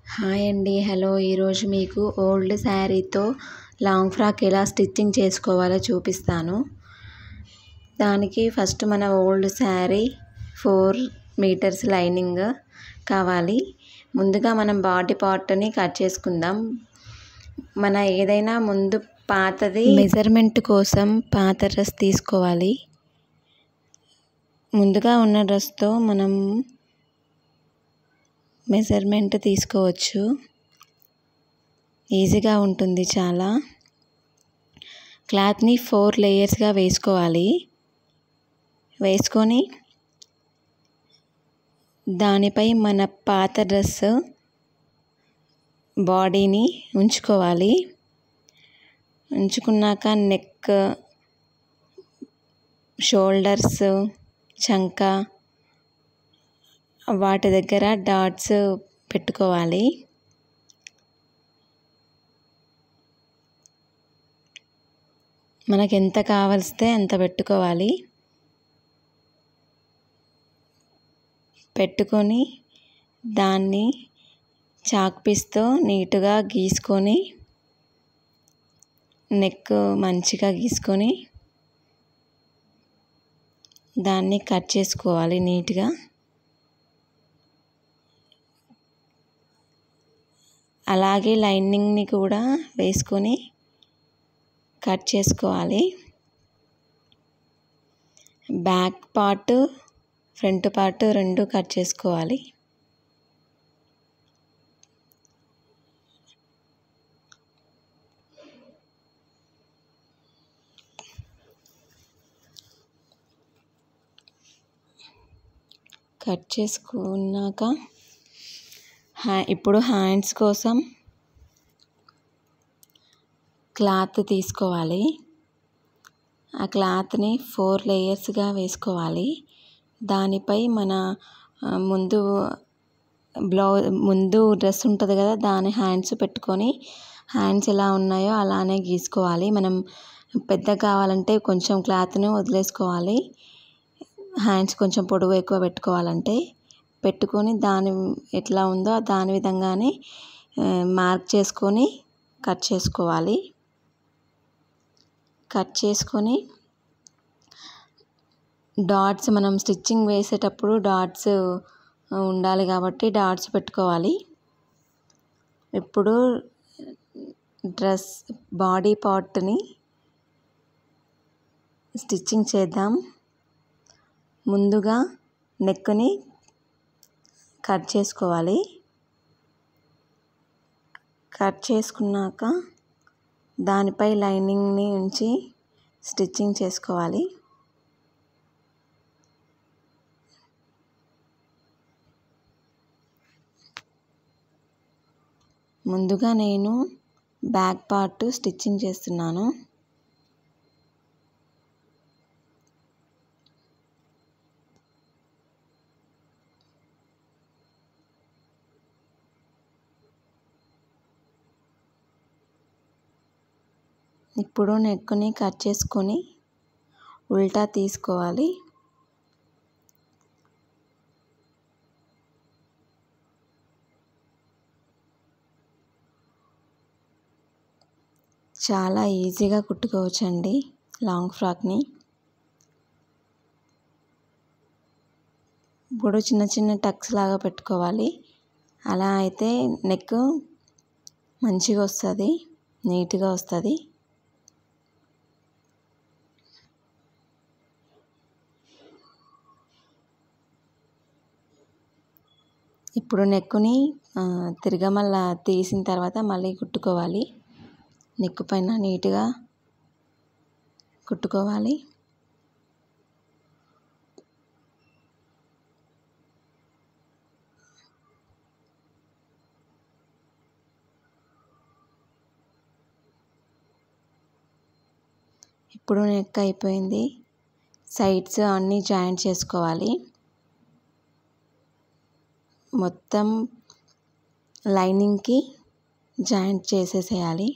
hi అండి hello ఈరోజు మీకు ఓల్డ్ శారీతో లాంగ్ ఫ్రాక్ ఎలా స్టిచ్చింగ్ చేసుకోవాలో చూపిస్తాను దానికి ఫస్ట్ మన old sari four metres lining కావాలి ముందుగా మనం బాడీ పార్ట్ని కట్ చేసుకుందాం మన ఏదైనా ముందు పాతది మెజర్మెంట్ కోసం పాత డ్రెస్ తీసుకోవాలి ముందుగా ఉన్న డ్రెస్తో మనం మెజర్మెంట్ తీసుకోవచ్చు ఈజీగా ఉంటుంది చాలా క్లాత్ని ఫోర్ లేయర్స్గా వేసుకోవాలి వేసుకొని దానిపై మన పాత డ్రెస్ బాడీని ఉంచుకోవాలి ఉంచుకున్నాక నెక్ షోల్డర్స్ చంక వాటి దగ్గర డాట్స్ పెట్టుకోవాలి మనకు ఎంత కావలిస్తే అంత పెట్టుకోవాలి పెట్టుకొని దాన్ని చాక్ పీస్తో నీట్గా గీసుకొని నెక్ మంచిగా గీసుకొని దాన్ని కట్ చేసుకోవాలి నీట్గా అలాగే లైనింగ్ని కూడా వేసుకొని కట్ చేసుకోవాలి బ్యాక్ పార్ట్ ఫ్రంట్ పార్ట్ రెండు కట్ చేసుకోవాలి కట్ చేసుకున్నాక హ్యా ఇప్పుడు హ్యాండ్స్ కోసం క్లాత్ తీసుకోవాలి ఆ క్లాత్ని ఫోర్ లేయర్స్గా వేసుకోవాలి దానిపై మన ముందు బ్లౌజ్ ముందు డ్రెస్ ఉంటుంది కదా దాని హ్యాండ్స్ పెట్టుకొని హ్యాండ్స్ ఎలా ఉన్నాయో అలానే గీసుకోవాలి మనం పెద్ద కావాలంటే కొంచెం క్లాత్ని వదిలేసుకోవాలి హ్యాండ్స్ కొంచెం పొడవు ఎక్కువ పెట్టుకోవాలంటే పెట్టుకొని దాని ఎట్లా ఉందో దాని విధంగానే మార్క్ చేసుకొని కట్ చేసుకోవాలి కట్ చేసుకొని డాట్స్ మనం స్టిచ్చింగ్ వేసేటప్పుడు డాట్స్ ఉండాలి కాబట్టి డాట్స్ పెట్టుకోవాలి ఇప్పుడు డ్రెస్ బాడీ పార్ట్ని స్టిచ్చింగ్ చేద్దాం ముందుగా నెక్ని కట్ చేసుకోవాలి కట్ చేసుకున్నాక దానిపై లైనింగ్ని ఉంచి స్టిచ్చింగ్ చేసుకోవాలి ముందుగా నేను బ్యాక్ పార్ట్ స్టిచ్చింగ్ చేస్తున్నాను ఇప్పుడు నెక్ని కట్ చేసుకొని ఉల్టా తీసుకోవాలి చాలా ఈజీగా కుట్టుకోవచ్చండి లాంగ్ ఫ్రాక్ని ఇప్పుడు చిన్న చిన్న టక్స్ లాగా పెట్టుకోవాలి అలా అయితే నెక్ మంచిగా వస్తుంది నీట్గా వస్తుంది ఇప్పుడు నెక్కుని తిరగమల్ల తీసిన తర్వాత మళ్ళీ కుట్టుకోవాలి నెక్ పైన నీట్గా కుట్టుకోవాలి ఇప్పుడు నెక్ అయిపోయింది సైడ్స్ అన్నీ జాయింట్ చేసుకోవాలి మొత్తం లైనింగ్కి జాయింట్ చేసేసేయాలి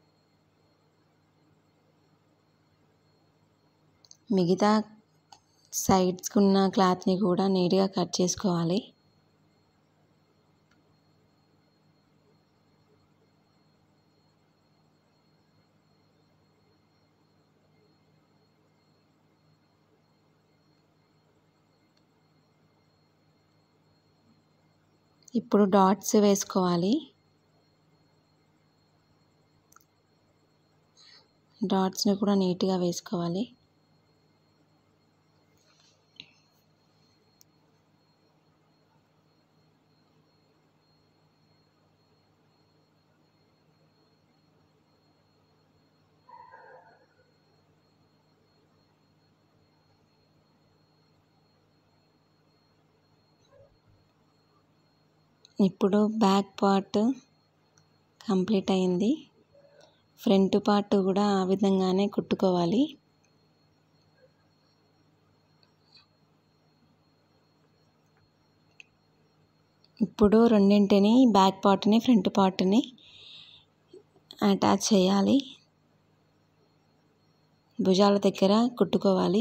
మిగతా సైడ్స్కి ఉన్న క్లాత్ని కూడా నీట్గా కట్ చేసుకోవాలి ఇప్పుడు డాట్స్ వేసుకోవాలి డాట్స్ని కూడా నీట్గా వేసుకోవాలి ఇప్పుడు బ్యాక్ పార్ట్ కంప్లీట్ అయింది ఫ్రంట్ పార్ట్ కూడా ఆ విధంగానే కుట్టుకోవాలి ఇప్పుడు రెండింటిని బ్యాక్ పార్ట్ని ఫ్రంట్ పార్ట్ని అటాచ్ చేయాలి భుజాల దగ్గర కుట్టుకోవాలి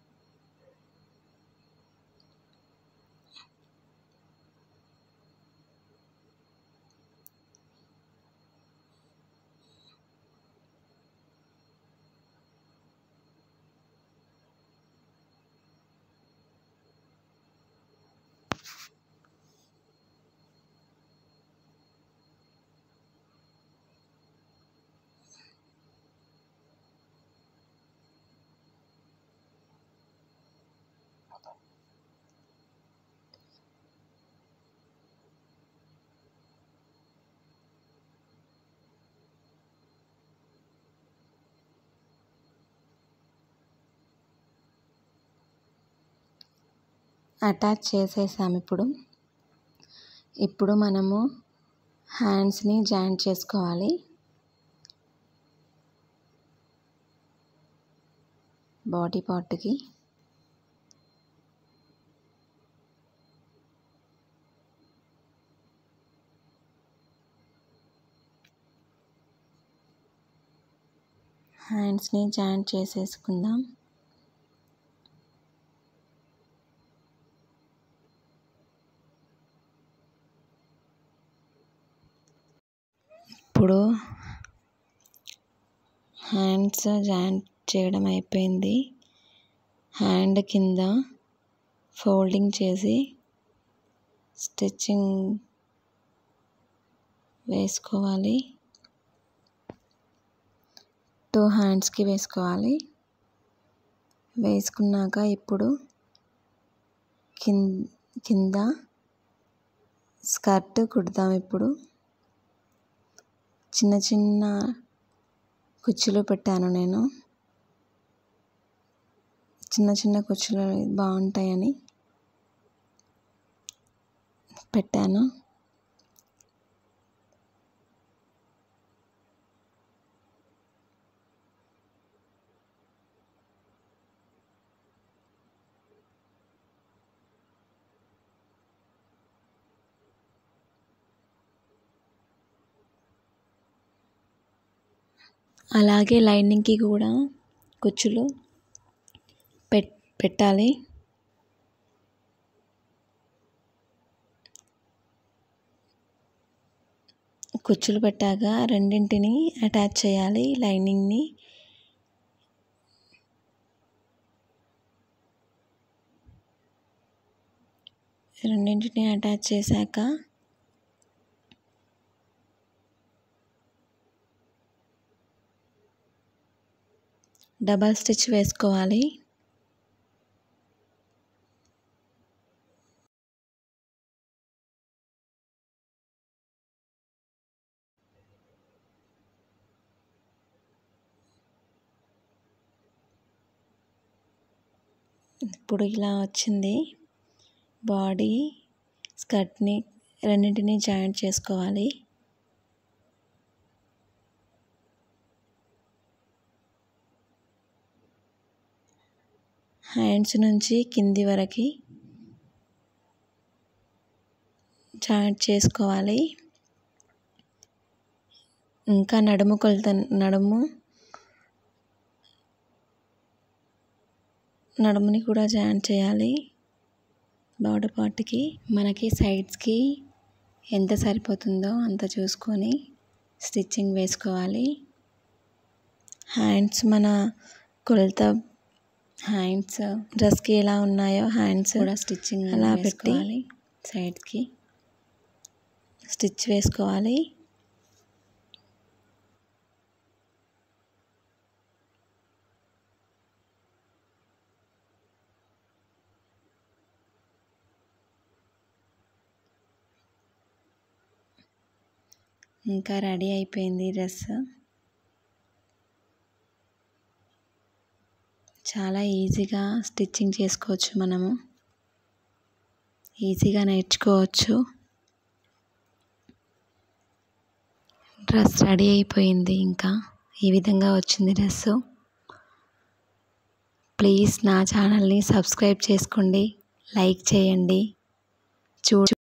అటాచ్ చేసేసాం ఇప్పుడు ఇప్పుడు మనము హ్యాండ్స్ని జాయింట్ చేసుకోవాలి బాడీ పార్ట్కి హ్యాండ్స్ని జాయింట్ చేసేసుకుందాం ఇప్పుడు హ్యాండ్స్ జాయింట్ చేయడం అయిపోయింది హ్యాండ్ కింద ఫోల్డింగ్ చేసి స్టిచ్చింగ్ వేసుకోవాలి టూ హ్యాండ్స్కి వేసుకోవాలి వేసుకున్నాక ఇప్పుడు కిం కింద స్కర్ట్ కుడతాం ఇప్పుడు చిన్న చిన్న కుచ్చులు పెట్టాను నేను చిన్న చిన్న కుచ్చులు బాగుంటాయని పెట్టాను అలాగే లైనింగ్కి కూడా కుచ్చులు పెట్ పెట్టాలి కుచ్చులు పెట్టాక రెండింటిని అటాచ్ చేయాలి లైనింగ్ని రెండింటిని అటాచ్ చేశాక డబల్ స్టిచ్ వేసుకోవాలి ఇప్పుడు ఇలా వచ్చింది బాడీ స్కర్ట్ని రెండింటిని జాయింట్ చేసుకోవాలి హ్యాండ్స్ నుంచి కింది వరకు జాయింట్ చేసుకోవాలి ఇంకా నడుము కొలత నడుము నడుముని కూడా జాయిన్ చేయాలి బార్డర్ పార్ట్కి మనకి సైడ్స్కి ఎంత సరిపోతుందో అంత చూసుకొని స్టిచ్చింగ్ వేసుకోవాలి హ్యాండ్స్ మన కొలత హ్యాండ్స్ డ్రెస్కి ఎలా ఉన్నాయో హ్యాండ్స్ కూడా స్టిచ్చింగ్ అలా పెట్టి సైడ్కి స్టిచ్ వేసుకోవాలి ఇంకా రెడీ అయిపోయింది డ్రెస్ చాలా ఈజీగా స్టిచ్చింగ్ చేసుకోవచ్చు మనము ఈజీగా నేర్చుకోవచ్చు డ్రెస్ రెడీ అయిపోయింది ఇంకా ఈ విధంగా వచ్చింది డ్రెస్ ప్లీజ్ నా ఛానల్ని సబ్స్క్రైబ్ చేసుకోండి లైక్ చేయండి చూ